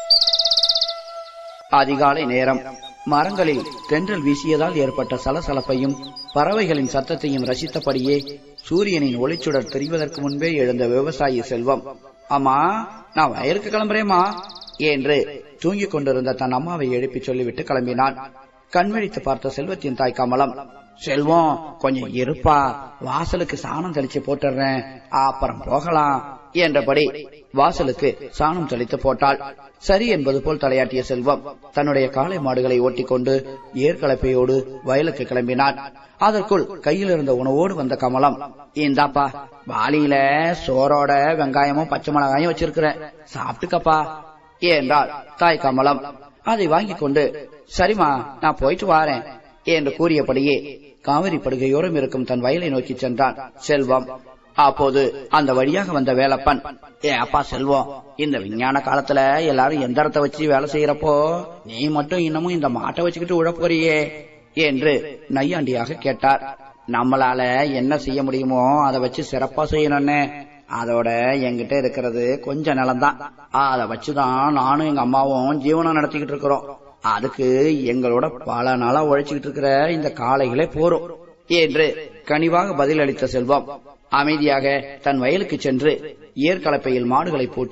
அதிகாலை நேரம் மரங்களில் தென்றல் வீசியதால் ஏற்பட்ட சலசலப்பையும் பறவைகளின் சத்தத்தையும் ரசித்தபடியே சூரியனின் ஒளிச்சுடர் தெரிவதற்கு முன்பே எழுந்த விவசாயி செல்வம் அம்மா நான் வயலுக்கு கிளம்புறேம்மா என்று தூங்கிக் கொண்டிருந்த தன் அம்மாவை எழுப்பி சொல்லிவிட்டு கிளம்பினான் கண்விழித்து பார்த்த செல்வத்தின் தாய் கமலம் செல்வம் கொஞ்சம் இருப்பா வாசலுக்கு சாணம் தெளிச்சு போட்டுறேன் அப்புறம் போகலாம் என்றபடி வாசலுக்கு சாணம் தெளித்து போட்டாள் சரி என்பது போல் தலையாட்டிய செல்வம் தன்னுடைய காளை மாடுகளை ஓட்டிக்கொண்டு ஏற்கலப்பையோடு வயலுக்கு கிளம்பினான் அதற்குள் கையில் இருந்த உணவோடு வந்த கமலம் இந்தாப்பா வாளியில சோறோட வெங்காயமும் பச்சை மிளகாயும் வச்சிருக்கிறேன் சாப்பிட்டுக்கப்பா என்றாள் தாய் கமலம் அதை வாங்கிக் கொண்டு சரிம்மா நான் போயிட்டு வாரேன் என்று கூறியபடியே காவிரி படுகையோரம் இருக்கும் தன் வயலை நோக்கி சென்றான் செல்வம் அப்போது அந்த வழியாக வந்த வேலப்பன் ஏ அப்பா செல்வம் இந்த விஞ்ஞான காலத்துல எல்லாரும் எந்திரத்தை வச்சு வேலை செய்யறப்போ நீ மட்டும் இன்னமும் இந்த மாட்டை வச்சுக்கிட்டு உழப் போறியே என்று நையாண்டியாக கேட்டார் நம்மளால என்ன செய்ய முடியுமோ அதை வச்சு சிறப்பா செய்யணும்னு அதோட என்கிட்ட இருக்கிறது கொஞ்ச நிலம்தான் அதை வச்சுதான் நானும் எங்க அம்மாவும் ஜீவனம் நடத்திக்கிட்டு இருக்கிறோம் அதுக்கு எங்களோட பல நாளா உழைச்சுக்கிட்டு இருக்கிற இந்த காளைகளே போறோம் என்று கனிவாக பதிலளித்த செல்வம் அமைதியாக தன் வயலுக்கு சென்று ஏற்கலப்பையில் மாடுகளை பூட்டி